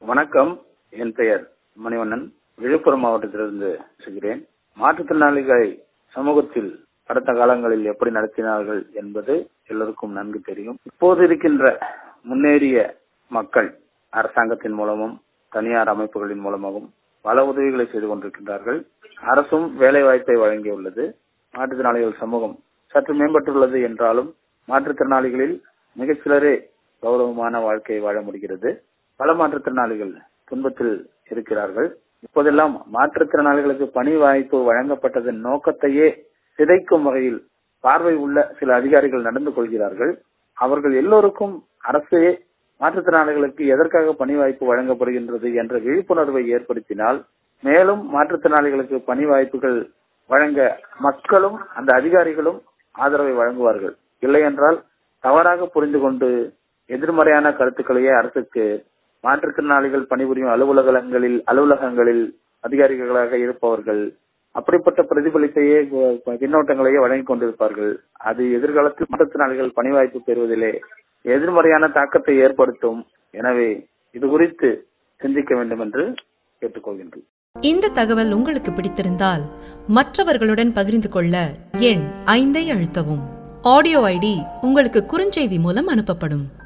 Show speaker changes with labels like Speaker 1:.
Speaker 1: வணக்கம் என் பெயர் மணிவண்ணன் விழுப்புரம் மாவட்டத்திலிருந்து பேசுகிறேன் மாற்றுத்திறனாளிகளை சமூகத்தில் கடந்த காலங்களில் எப்படி நடத்தினார்கள் என்பது எல்லோருக்கும் நன்கு தெரியும் இப்போது இருக்கின்ற முன்னேறிய மக்கள் அரசாங்கத்தின் மூலமும் தனியார் அமைப்புகளின் மூலமாகவும் பல உதவிகளை செய்து கொண்டிருக்கின்றார்கள் அரசும் வேலை வாய்ப்பை வழங்கியுள்ளது மாற்றுத்திறனாளிகள் சமூகம் சற்று மேம்பட்டுள்ளது என்றாலும் மாற்றுத்திறனாளிகளில் மிகச் சிலரே கௌரவமான வாழ்க்கையை வாழ முடிகிறது பல மாற்றுத்திறனாளிகள் துன்பத்தில் இருக்கிறார்கள் இப்போதெல்லாம் மாற்றுத்திறனாளிகளுக்கு பணி வாய்ப்பு வழங்கப்பட்டதன் நோக்கத்தையே சிதைக்கும் வகையில் பார்வை உள்ள சில அதிகாரிகள் நடந்து கொள்கிறார்கள் அவர்கள் எல்லோருக்கும் அரசே மாற்றுத்திறனாளிகளுக்கு எதற்காக பணி வாய்ப்பு வழங்கப்படுகின்றது என்ற விழிப்புணர்வை ஏற்படுத்தினால் மேலும் மாற்றுத்திறனாளிகளுக்கு பணி வாய்ப்புகள் வழங்க மக்களும் அந்த அதிகாரிகளும் ஆதரவை வழங்குவார்கள் இல்லை என்றால் தவறாக புரிந்து கொண்டு எதிர்மறையான கருத்துக்களையே அரசுக்கு மாற்றுத்திறனாளிகள் பணிபுரியும் அலுவலகங்களில் அலுவலகங்களில் அதிகாரிகளாக இருப்பவர்கள் அப்படிப்பட்ட பிரதிபலிப்பையே பின்னோட்டங்களையே வழங்கிக் கொண்டிருப்பார்கள் அது எதிர்காலத்தில் மாற்றுத்திறனாளிகள் பணி வாய்ப்பு பெறுவதிலே எதிர்மறையான தாக்கத்தை ஏற்படுத்தும் எனவே இது குறித்து சிந்திக்க வேண்டும் என்று கேட்டுக்கொள்கின்றேன்
Speaker 2: இந்த தகவல் உங்களுக்கு பிடித்திருந்தால் மற்றவர்களுடன் பகிர்ந்து கொள்ள எண் ஐந்தை அழுத்தவும் ஆடியோ ஐடி உங்களுக்கு குறுஞ்செய்தி மூலம் அனுப்பப்படும்